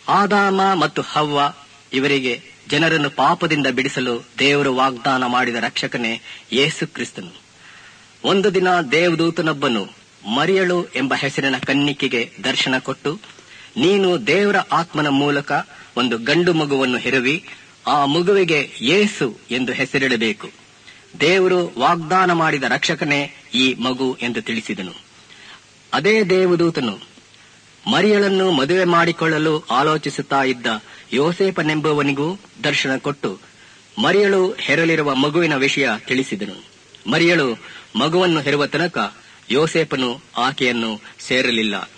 ಆದಾಮ ಮತ್ತು ಹವ್ವ ಇವರಿಗೆ ಜನರನ್ನು ಪಾಪದಿಂದ ಬಿಡಿಸಲು ದೇವರು ವಾಗ್ದಾನ ಮಾಡಿದ ರಕ್ಷಕನೇ ಯೇಸು ಕ್ರಿಸ್ತನು ಒಂದು ದಿನ ದೇವದೂತನೊಬ್ಬನು ಮರಿಯಳು ಎಂಬ ಹೆಸರಿನ ಕನ್ನಿಕೆಗೆ ದರ್ಶನ ಕೊಟ್ಟು ನೀನು ದೇವರ ಆತ್ಮನ ಮೂಲಕ ಒಂದು ಗಂಡು ಮಗುವನ್ನು ಹೆರುವಿ ಆ ಮಗುವಿಗೆ ಯೇಸು ಎಂದು ಹೆಸರಿಡಬೇಕು ದೇವರು ವಾಗ್ದಾನ ಮಾಡಿದ ರಕ್ಷಕನೇ ಈ ಮಗು ಎಂದು ತಿಳಿಸಿದನು ಅದೇ ದೇವದೂತನು ಮರಿಯಳನ್ನು ಮದುವೆ ಮಾಡಿಕೊಳ್ಳಲು ಆಲೋಚಿಸುತ್ತಾ ಇದ್ದ ಯೋಸೇಪನೆಂಬುವನಿಗೂ ದರ್ಶನ ಕೊಟ್ಟು ಮರಿಯಳು ಹೆರಲಿರುವ ಮಗುವಿನ ವಿಷಯ ತಿಳಿಸಿದನು ಮರಿಯಳು ಮಗುವನ್ನು ಹೆರುವ ತನಕ ಯೋಸೇಪನು ಆಕೆಯನ್ನು ಸೇರಲಿಲ್ಲ